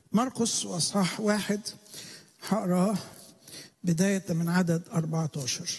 مرقس واصحاح واحد هقراه بداية من عدد 14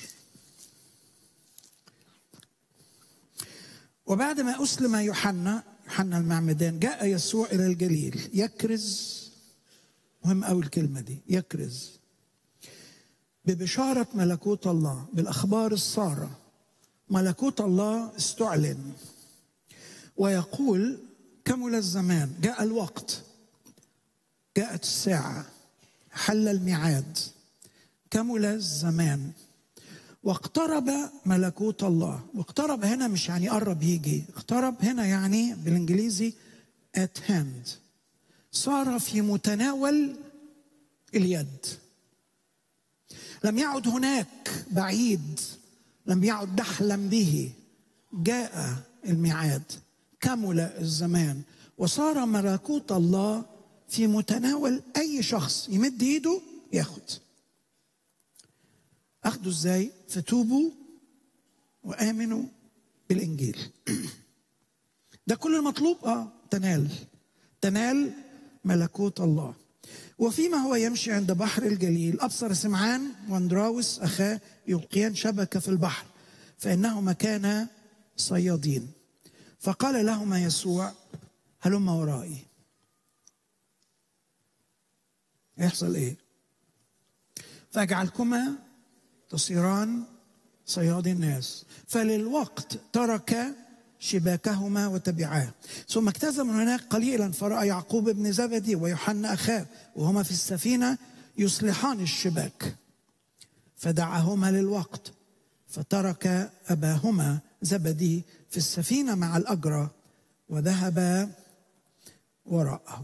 وبعد ما أسلم يوحنا يوحنا المعمدان جاء يسوع إلى الجليل يكرز مهم أوي الكلمة دي يكرز ببشارة ملكوت الله بالأخبار السارة ملكوت الله استعلن ويقول كمل الزمان جاء الوقت جاءت الساعة حل الميعاد كمل الزمان واقترب ملكوت الله واقترب هنا مش يعني قرب يجي اقترب هنا يعني بالانجليزي at hand صار في متناول اليد لم يعد هناك بعيد لم يعد نحلم به جاء الميعاد كمل الزمان وصار ملكوت الله في متناول اي شخص يمد ايده ياخد اخده ازاي فتوبوا وامنوا بالانجيل ده كل المطلوب اه تنال تنال ملكوت الله وفيما هو يمشي عند بحر الجليل ابصر سمعان واندراوس اخاه يلقيان شبكه في البحر فانهما كانا صيادين فقال لهما يسوع هلما ورائي يحصل ايه فاجعلكما تصيران صياد الناس فللوقت ترك شباكهما وتبعاه ثم اجتاز من هناك قليلا فراى يعقوب بن زبدي ويوحنا اخاه وهما في السفينه يصلحان الشباك فدعاهما للوقت فترك اباهما زبدي في السفينه مع الاجرى وذهب وراءه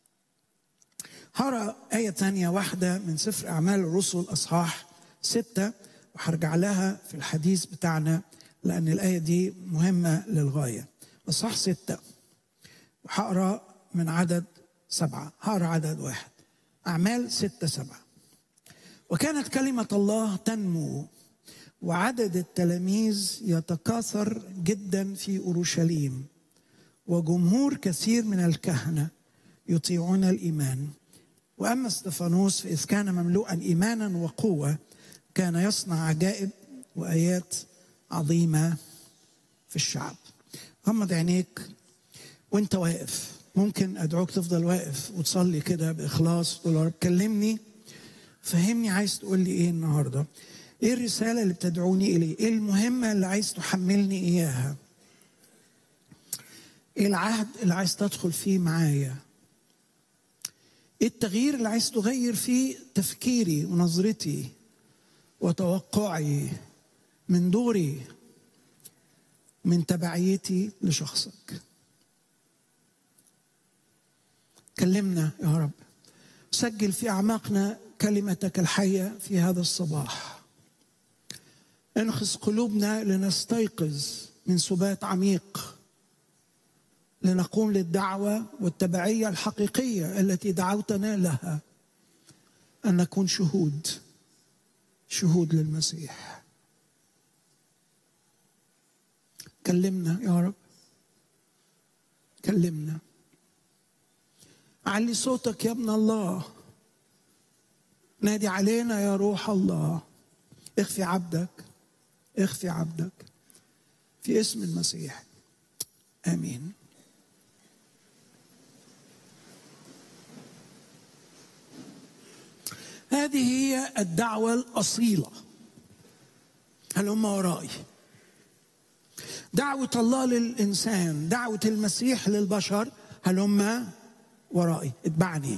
هرى آية ثانية واحدة من سفر أعمال الرسل أصحاح ستة وهرجع لها في الحديث بتاعنا لأن الآية دي مهمة للغاية أصحاح ستة وهقرا من عدد سبعة هقرا عدد واحد أعمال ستة سبعة وكانت كلمة الله تنمو وعدد التلاميذ يتكاثر جدا في أورشليم وجمهور كثير من الكهنة يطيعون الإيمان واما استفانوس فاذ كان مملوءا ايمانا وقوه كان يصنع عجائب وايات عظيمه في الشعب غمض عينيك وانت واقف ممكن ادعوك تفضل واقف وتصلي كده باخلاص تقول يا رب كلمني فهمني عايز تقول لي ايه النهارده ايه الرساله اللي بتدعوني اليه ايه المهمه اللي عايز تحملني اياها ايه العهد اللي عايز تدخل فيه معايا ايه التغيير اللي عايز تغير فيه تفكيري ونظرتي وتوقعي من دوري من تبعيتي لشخصك كلمنا يا رب سجل في اعماقنا كلمتك الحيه في هذا الصباح انخس قلوبنا لنستيقظ من سبات عميق لنقوم للدعوة والتبعية الحقيقية التي دعوتنا لها أن نكون شهود شهود للمسيح كلمنا يا رب كلمنا علي صوتك يا ابن الله نادي علينا يا روح الله اخفي عبدك اخفي عبدك في اسم المسيح امين هذه هي الدعوة الأصيلة هلم ورائي دعوة الله للإنسان دعوة المسيح للبشر هلم ورائي اتبعني